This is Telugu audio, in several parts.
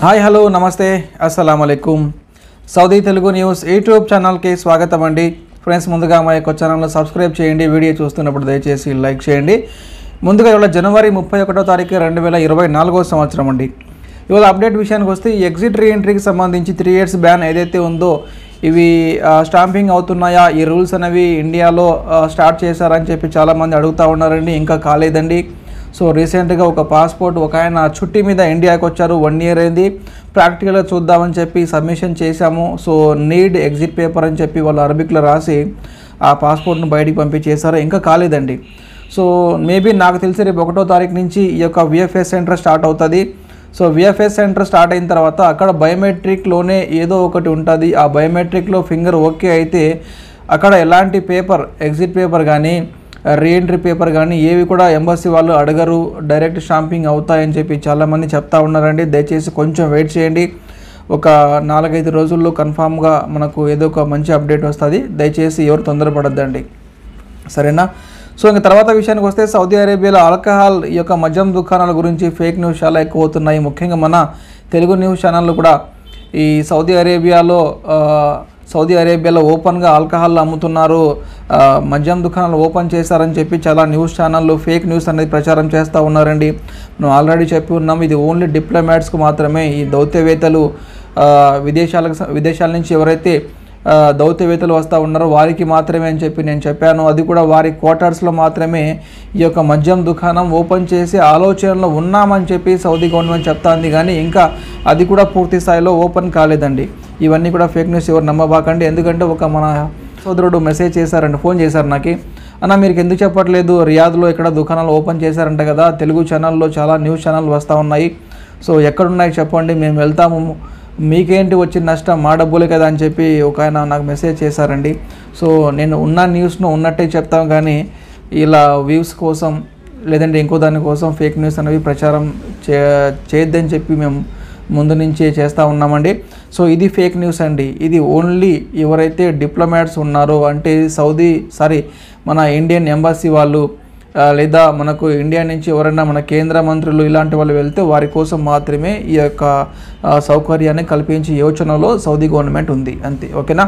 హాయ్ హలో నమస్తే అస్సలం అయికుం సౌదీ తెలుగు న్యూస్ యూట్యూబ్ ఛానల్కి స్వాగతం అండి ఫ్రెండ్స్ ముందుగా మా యొక్క ఛానల్ను సబ్స్క్రైబ్ చేయండి వీడియో చూస్తున్నప్పుడు దయచేసి లైక్ చేయండి ముందుగా ఇవాళ జనవరి ముప్పై ఒకటో తారీఖు రెండు వేల ఇరవై నాలుగో సంవత్సరం అండి ఇవాళ అప్డేట్ విషయానికి వస్తే ఈ ఎగ్జిట్ రీఎంట్రీకి సంబంధించి త్రీ ఇయర్స్ బ్యాన్ ఏదైతే ఉందో ఇవి ఆ, స్టాంపింగ్ అవుతున్నాయా ఈ రూల్స్ అనేవి ఇండియాలో ఆ, స్టార్ట్ చేశారని చెప్పి చాలామంది అడుగుతూ ఉన్నారండి ఇంకా కాలేదండి సో రీసెంట్గా ఒక పాస్పోర్ట్ ఒక ఆయన చుట్టి మీద ఇండియాకి వచ్చారు వన్ ఇయర్ అయింది ప్రాక్టికల్గా చూద్దామని చెప్పి సబ్మిషన్ చేశాము సో నీడ్ ఎగ్జిట్ పేపర్ అని చెప్పి వాళ్ళు అరబిక్లో రాసి ఆ పాస్పోర్ట్ను బయటికి పంపించేశారు ఇంకా కాలేదండి సో మేబీ నాకు తెలిసి రేపు ఒకటో తారీఖు నుంచి ఈ యొక్క విఎఫ్ఎస్ సెంటర్ స్టార్ట్ అవుతుంది సో విఎఫ్ఎస్ సెంటర్ స్టార్ట్ అయిన తర్వాత అక్కడ బయోమెట్రిక్లోనే ఏదో ఒకటి ఉంటుంది ఆ బయోమెట్రిక్లో ఫింగర్ ఓకే అయితే అక్కడ ఎలాంటి పేపర్ ఎగ్జిట్ పేపర్ కానీ రీఎంట్రీ పేపర్ కానీ ఏవి కూడా ఎంబసీ వాళ్ళు అడగరు డైరెక్ట్ స్టాంపింగ్ అవుతాయని చెప్పి చాలామంది చెప్తా ఉన్నారండి దయచేసి కొంచెం వెయిట్ చేయండి ఒక నాలుగైదు రోజుల్లో కన్ఫామ్గా మనకు ఏదో ఒక మంచి అప్డేట్ వస్తుంది దయచేసి ఎవరు తొందరపడద్దండి సరేనా సో ఇంక తర్వాత విషయానికి వస్తే సౌదీ అరేబియాలో ఆల్కహాల్ ఈ యొక్క మద్యం దుకాణాల గురించి ఫేక్ న్యూస్ చాలా ఎక్కువ అవుతున్నాయి ముఖ్యంగా మన తెలుగు న్యూస్ ఛానళ్ళు కూడా ఈ సౌదీ అరేబియాలో ఆ, సౌదీ అరేబియాలో ఓపెన్గా ఆల్కహాల్ అమ్ముతున్నారు ఆ, మద్యం దుకాణాలు ఓపెన్ చేశారని చెప్పి చాలా న్యూస్ ఛానళ్ళు ఫేక్ న్యూస్ అనేది ప్రచారం చేస్తూ ఉన్నారండి మనం ఆల్రెడీ చెప్పి ఉన్నాం ఇది ఓన్లీ డిప్లొమాట్స్కు మాత్రమే ఈ దౌత్యవేత్తలు ఆ, విదేశాలకు స- విదేశాల నుంచి ఎవరైతే ఆ, దౌత్యవేత్తలు వస్తూ ఉన్నారో వారికి మాత్రమే అని చెప్పి నేను చెప్పాను అది కూడా వారి క్వార్టర్స్లో మాత్రమే ఈ యొక్క మద్యం దుకాణం ఓపెన్ చేసి ఆలోచనలో ఉన్నామని చెప్పి సౌదీ గవర్నమెంట్ చెప్తాంది కానీ ఇంకా అది కూడా పూర్తి స్థాయిలో ఓపెన్ కాలేదండి ఇవన్నీ కూడా ఫేక్ న్యూస్ ఎవరు నమ్మబాకండి ఎందుకంటే ఒక మన సోదరుడు మెసేజ్ చేశారండి ఫోన్ చేశారు నాకు అన్న మీరు ఎందుకు చెప్పట్లేదు రియాద్లో ఇక్కడ దుకాణాలు ఓపెన్ చేశారంట కదా తెలుగు ఛానల్లో చాలా న్యూస్ ఛానల్ వస్తూ ఉన్నాయి సో ఎక్కడున్నాయి చెప్పండి మేము వెళ్తాము మీకేంటి వచ్చిన నష్టం మా డబ్బులే కదా అని చెప్పి ఒక ఆయన నాకు మెసేజ్ చేశారండి సో నేను ఉన్న న్యూస్ను ఉన్నట్టే చెప్తాం కానీ ఇలా వ్యూస్ కోసం లేదంటే ఇంకో దాని కోసం ఫేక్ న్యూస్ అనేవి ప్రచారం చే చేయొద్దని చెప్పి మేము ముందు నుంచే చేస్తూ ఉన్నామండి సో ఇది ఫేక్ న్యూస్ అండి ఇది ఓన్లీ ఎవరైతే డిప్లొమాట్స్ ఉన్నారో అంటే సౌదీ సారీ మన ఇండియన్ ఎంబసీ వాళ్ళు ఆ, లేదా మనకు ఇండియా నుంచి ఎవరైనా మన కేంద్ర మంత్రులు ఇలాంటి వాళ్ళు వెళ్తే వారి కోసం మాత్రమే ఈ యొక్క ఆ, సౌకర్యాన్ని కల్పించే యోచనలో సౌదీ గవర్నమెంట్ ఉంది అంతే ఓకేనా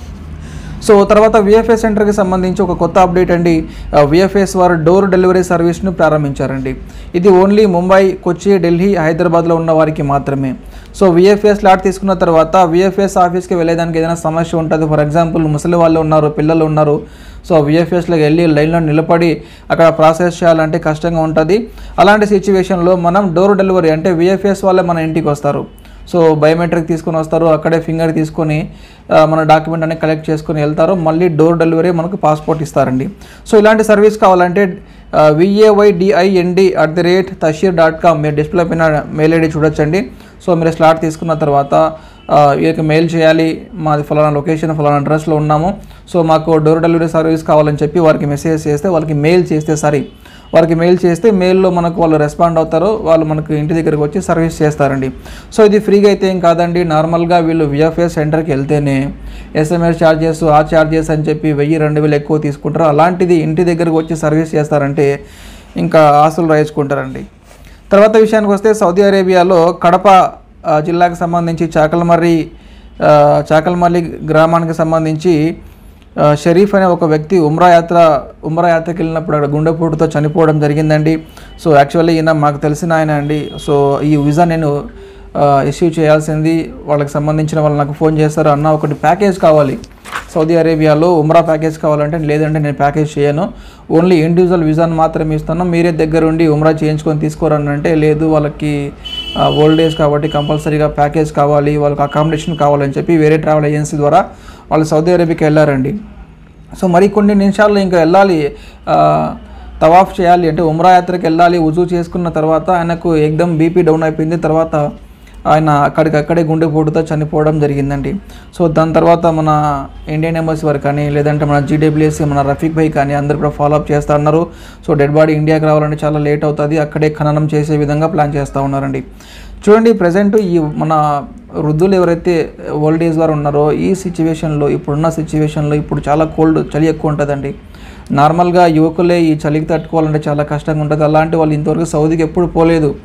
సో తర్వాత విఎఫ్ఎస్ సెంటర్కి సంబంధించి ఒక కొత్త అప్డేట్ అండి విఎఫ్ఎస్ వారు డోర్ డెలివరీ సర్వీస్ను ప్రారంభించారండి ఇది ఓన్లీ ముంబై కొచ్చి ఢిల్లీ హైదరాబాద్లో ఉన్న వారికి మాత్రమే సో విఎఫ్ఎస్ లాట్ తీసుకున్న తర్వాత విఎఫ్ఎస్ ఆఫీస్కి వెళ్ళేదానికి ఏదైనా సమస్య ఉంటుంది ఫర్ ఎగ్జాంపుల్ ముసలి వాళ్ళు ఉన్నారు పిల్లలు ఉన్నారు సో విఎఫ్ఎస్లోకి వెళ్ళి లైన్లో నిలబడి అక్కడ ప్రాసెస్ చేయాలంటే కష్టంగా ఉంటుంది అలాంటి సిచ్యువేషన్లో మనం డోర్ డెలివరీ అంటే విఎఫ్ఎస్ వాళ్ళే మన ఇంటికి వస్తారు సో బయోమెట్రిక్ తీసుకొని వస్తారు అక్కడే ఫింగర్ తీసుకొని ఆ, మన డాక్యుమెంట్ అనేది కలెక్ట్ చేసుకొని వెళ్తారు మళ్ళీ డోర్ డెలివరీ మనకు పాస్పోర్ట్ ఇస్తారండి సో ఇలాంటి సర్వీస్ కావాలంటే విఏవైడిఐఎన్డి అట్ ది రేట్ తషీర్ డాట్ కామ్ మీరు డిస్ప్లే పైన మెయిల్ ఐడి చూడొచ్చండి సో మీరు స్లాట్ తీసుకున్న తర్వాత ఆ, వీరికి మెయిల్ చేయాలి మాది ఫలానా లొకేషన్ ఫలానా అడ్రస్లో ఉన్నాము సో మాకు డోర్ డెలివరీ సర్వీస్ కావాలని చెప్పి వారికి మెసేజ్ చేస్తే వాళ్ళకి మెయిల్ చేస్తే సరే వారికి మెయిల్ చేస్తే మెయిల్లో మనకు వాళ్ళు రెస్పాండ్ అవుతారు వాళ్ళు మనకు ఇంటి దగ్గరికి వచ్చి సర్వీస్ చేస్తారండి సో ఇది ఫ్రీగా అయితే ఏం కాదండి నార్మల్గా వీళ్ళు విఎఫ్ఎస్ సెంటర్కి వెళ్తేనే ఎస్ఎంఎస్ ఛార్జెస్ ఆ ఛార్జెస్ అని చెప్పి వెయ్యి రెండు వేలు ఎక్కువ తీసుకుంటారు అలాంటిది ఇంటి దగ్గరికి వచ్చి సర్వీస్ చేస్తారంటే ఇంకా ఆస్తులు రాయించుకుంటారండి తర్వాత విషయానికి వస్తే సౌదీ అరేబియాలో కడప ఆ, జిల్లాకు సంబంధించి చాకల్మర్రి ఆ, చాకల్మర్రి గ్రామానికి సంబంధించి ఆ, షరీఫ్ అనే ఒక వ్యక్తి ఉమ్రా యాత్ర ఉమ్రా యాత్రకి వెళ్ళినప్పుడు అక్కడ గుండెపోటుతో చనిపోవడం జరిగిందండి సో యాక్చువల్లీ ఈయన మాకు తెలిసిన ఆయన అండి సో ఈ వీసా నేను ఇష్యూ చేయాల్సింది వాళ్ళకి సంబంధించిన వాళ్ళు నాకు ఫోన్ చేస్తారు అన్న ఒకటి ప్యాకేజ్ కావాలి సౌదీ అరేబియాలో ఉమ్రా ప్యాకేజ్ కావాలంటే లేదంటే నేను ప్యాకేజ్ చేయను ఓన్లీ ఇండివిజువల్ వీసాను మాత్రమే ఇస్తాను మీరే దగ్గరుండి ఉమ్రా చేయించుకొని తీసుకోరని అంటే లేదు వాళ్ళకి ఓల్డ్ ఏజ్ కాబట్టి కంపల్సరీగా ప్యాకేజ్ కావాలి వాళ్ళకి అకామిడేషన్ కావాలని చెప్పి వేరే ట్రావెల్ ఏజెన్సీ ద్వారా వాళ్ళు సౌదీ అరేబియాకి వెళ్ళారండి సో మరి కొన్ని నిమిషాల్లో ఇంకా వెళ్ళాలి ఆ, తవాఫ్ చేయాలి అంటే ఉమ్రా యాత్రకి వెళ్ళాలి ఉజూ చేసుకున్న తర్వాత ఆయనకు ఎగ్దమ్ బీపీ డౌన్ అయిపోయింది తర్వాత ఆయన అక్కడికి అక్కడే గుండెపోటుతో చనిపోవడం జరిగిందండి సో దాని తర్వాత మన ఇండియన్ ఎంబసీ వారు కానీ లేదంటే మన జీడబ్ల్యూఎస్సీ మన రఫీక్ భాయ్ కానీ అందరు కూడా ఫాలో అప్ చేస్తూ ఉన్నారు సో డెడ్ బాడీ ఇండియాకి రావాలంటే చాలా లేట్ అవుతుంది అక్కడే ఖననం చేసే విధంగా ప్లాన్ చేస్తూ ఉన్నారండి చూడండి ప్రజెంట్ ఈ మన వృద్ధులు ఎవరైతే ఓల్డ్ ఏజ్ వారు ఉన్నారో ఈ సిచ్యువేషన్లో ఇప్పుడున్న సిచ్యువేషన్లో ఇప్పుడు చాలా కోల్డ్ చలి ఎక్కువ ఉంటుందండి నార్మల్గా యువకులే ఈ చలికి తట్టుకోవాలంటే చాలా కష్టంగా ఉంటుంది అలాంటి వాళ్ళు ఇంతవరకు సౌదీకి ఎప్పుడు పోలేదు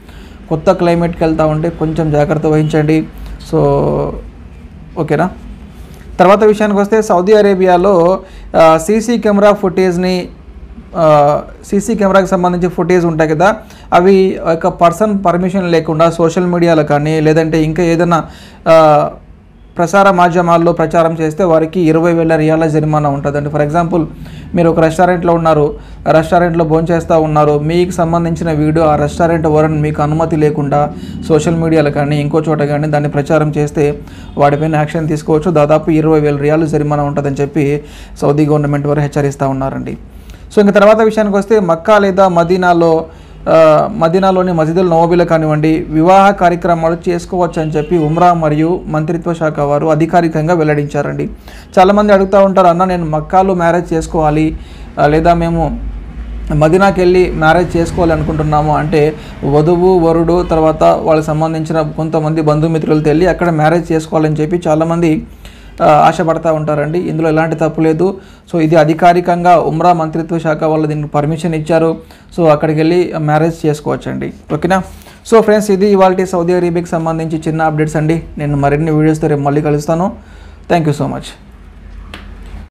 కొత్త క్లైమేట్కి వెళ్తూ ఉంటే కొంచెం జాగ్రత్త వహించండి సో ఓకేనా తర్వాత విషయానికి వస్తే సౌదీ అరేబియాలో సీసీ కెమెరా ఫుటేజ్ని సీసీ కెమెరాకి సంబంధించి ఫుటేజ్ ఉంటాయి కదా అవి ఒక పర్సన్ పర్మిషన్ లేకుండా సోషల్ మీడియాలో కానీ లేదంటే ఇంకా ఏదైనా ఆ, ప్రసార మాధ్యమాల్లో ప్రచారం చేస్తే వారికి ఇరవై వేల రియాల జరిమానా ఉంటుందండి ఫర్ ఎగ్జాంపుల్ మీరు ఒక రెస్టారెంట్లో ఉన్నారు ఆ రెస్టారెంట్లో భోంచేస్తూ ఉన్నారు మీకు సంబంధించిన వీడియో ఆ రెస్టారెంట్ వరన్ మీకు అనుమతి లేకుండా సోషల్ మీడియాలో కానీ ఇంకో చోట కానీ దాన్ని ప్రచారం చేస్తే వాటిపైన యాక్షన్ తీసుకోవచ్చు దాదాపు ఇరవై వేల రియాలు జరిమానా ఉంటుందని చెప్పి సౌదీ గవర్నమెంట్ వారు హెచ్చరిస్తూ ఉన్నారండి సో ఇంకా తర్వాత విషయానికి వస్తే మక్కా లేదా మదీనాలో ఆ, మదీనాలోని మసీదుల నవబీలో కానివ్వండి వివాహ కార్యక్రమాలు చేసుకోవచ్చు అని చెప్పి ఉమ్రా మరియు మంత్రిత్వ శాఖ వారు అధికారికంగా వెల్లడించారండి చాలామంది అడుగుతూ ఉంటారు అన్న నేను మక్కాలో మ్యారేజ్ చేసుకోవాలి ఆ, లేదా మేము మదీనాకి వెళ్ళి మ్యారేజ్ చేసుకోవాలి అనుకుంటున్నాము అంటే వధువు వరుడు తర్వాత వాళ్ళకి సంబంధించిన కొంతమంది బంధుమిత్రులతో వెళ్ళి అక్కడ మ్యారేజ్ చేసుకోవాలని చెప్పి చాలామంది ఆ, ఆశపడతా ఉంటారండి ఇందులో ఎలాంటి తప్పు లేదు సో ఇది అధికారికంగా ఉమ్రా మంత్రిత్వ శాఖ వాళ్ళు దీనికి పర్మిషన్ ఇచ్చారు సో అక్కడికి వెళ్ళి మ్యారేజ్ చేసుకోవచ్చండి ఓకేనా సో ఫ్రెండ్స్ ఇది ఇవాళ సౌదీ అరేబియాకి సంబంధించి చిన్న అప్డేట్స్ అండి నేను మరిన్ని వీడియోస్తో రేపు మళ్ళీ కలుస్తాను థ్యాంక్ యూ సో మచ్